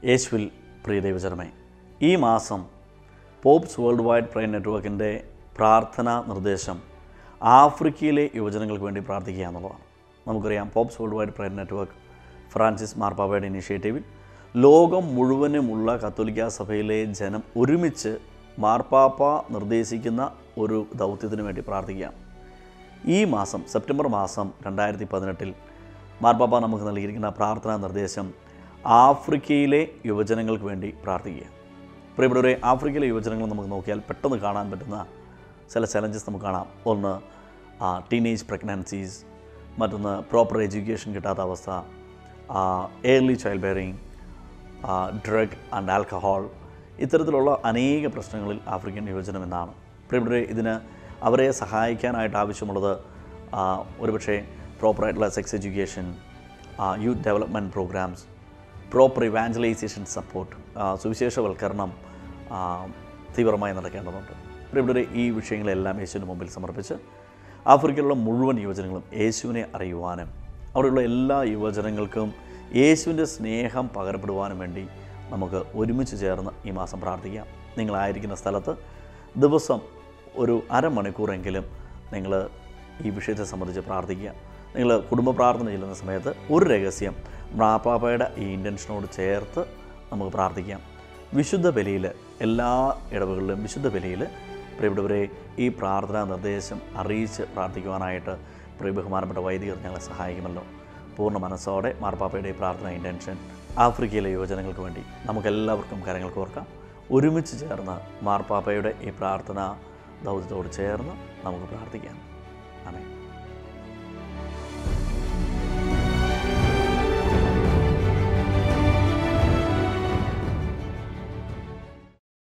യേശുവിൽ പ്രിയ ദൈവജനമേ ഈ മാസം പോപ്സ് വേൾഡ് വൈഡ് പ്രൈ നെറ്റ്വർക്കിൻ്റെ പ്രാർത്ഥനാ നിർദ്ദേശം ആഫ്രിക്കയിലെ യുവജനങ്ങൾക്ക് വേണ്ടി പ്രാർത്ഥിക്കുക എന്നുള്ളതാണ് നമുക്കറിയാം Pope's world wide pray network Francis മാർപ്പാപ്പയുടെ ഇനിഷ്യേറ്റീവിൽ ലോകം മുഴുവനുമുള്ള കത്തോലിക്ക സഭയിലെ ജനം ഒരുമിച്ച് മാർപ്പാപ്പ നിർദ്ദേശിക്കുന്ന ഒരു ദൗത്യത്തിന് വേണ്ടി പ്രാർത്ഥിക്കുകയാണ് ഈ മാസം സെപ്റ്റംബർ മാസം രണ്ടായിരത്തി പതിനെട്ടിൽ മാർപ്പാപ്പ നമുക്ക് നൽകിയിരിക്കുന്ന പ്രാർത്ഥനാ നിർദ്ദേശം ആഫ്രിക്കയിലെ യുവജനങ്ങൾക്ക് വേണ്ടി പ്രാർത്ഥിക്കുക പ്രിയപ്പെട്ടവരെ ആഫ്രിക്കയിലെ യുവജനങ്ങൾ നമുക്ക് നോക്കിയാൽ പെട്ടെന്ന് കാണാൻ പറ്റുന്ന ചില ചലഞ്ചസ് നമുക്ക് കാണാം ഒന്ന് ടീനേജ് പ്രഗ്നൻസീസ് മറ്റൊന്ന് പ്രോപ്പർ എഡ്യൂക്കേഷൻ കിട്ടാത്ത അവസ്ഥ early child bearing drug and alcohol ഇത്തരത്തിലുള്ള അനേക പ്രശ്നങ്ങളിൽ ആഫ്രിക്കൻ യുവജനം എന്നാണ് പ്രിയപ്പെട്ടവരെ ഇതിന് അവരെ സഹായിക്കാനായിട്ട് ആവശ്യമുള്ളത് ആ, ഒരുപക്ഷെ പ്രോപ്പറായിട്ടുള്ള sex education youth development programs proper evangelization support സുവിശേഷവൽക്കരണം ആ, തീവ്രമായി നടക്കേണ്ടതുണ്ട് പ്രിയപ്പെട്ടവരെ ഈ വിഷയങ്ങളെല്ലാം യേശുവിന് മുമ്പിൽ സമർപ്പിച്ച് ആഫ്രിക്കയിലുള്ള മുഴുവൻ യുവജനങ്ങളും യേശുവിനെ അറിയുവാനും അവിടെയുള്ള എല്ലാ യുവജനങ്ങൾക്കും യേശുവിൻ്റെ സ്നേഹം പകരപ്പെടുവാനും വേണ്ടി നമുക്ക് ഒരുമിച്ച് ചേർന്ന് ഈ മാസം പ്രാർത്ഥിക്കാം നിങ്ങളായിരിക്കുന്ന സ്ഥലത്ത് ദിവസം ഒരു അരമണിക്കൂറെങ്കിലും നിങ്ങൾ ഈ വിഷയത്തെ സംബന്ധിച്ച് പ്രാർത്ഥിക്കുക നിങ്ങൾ കുടുംബ പ്രാർത്ഥന ചെല്ലുന്ന സമയത്ത് ഒരു രഹസ്യം മാപ്പാപ്പയുടെ ഈ ഇൻറ്റൻഷനോട് ചേർത്ത് നമുക്ക് പ്രാർത്ഥിക്കാം വിശുദ്ധ ബലിയിൽ എല്ലാ ഇടവുകളിലും വിശുദ്ധ ബലിയിൽ പ്രിയപ്പെട്ടവരെ ഈ പ്രാർത്ഥനാ നിർദ്ദേശം അറിയിച്ച് പ്രാർത്ഥിക്കുവാനായിട്ട് പ്രിയ ബഹുമാനപ്പെട്ട വൈദികർ ഞങ്ങളെ സഹായിക്കുമല്ലോ പൂർണ്ണ മനസ്സോടെ മാർപ്പാപ്പയുടെ ഈ പ്രാർത്ഥന ഇൻറ്റൻഷൻ ആഫ്രിക്കയിലെ യുവജനങ്ങൾക്ക് വേണ്ടി നമുക്കെല്ലാവർക്കും കാര്യങ്ങൾ കോർക്കാം ഒരുമിച്ച് ചേർന്ന് മാർപ്പാപ്പയുടെ ഈ പ്രാർത്ഥന ദൗത്യത്തോട് ചേർന്ന് നമുക്ക് പ്രാർത്ഥിക്കാം ആമേൻ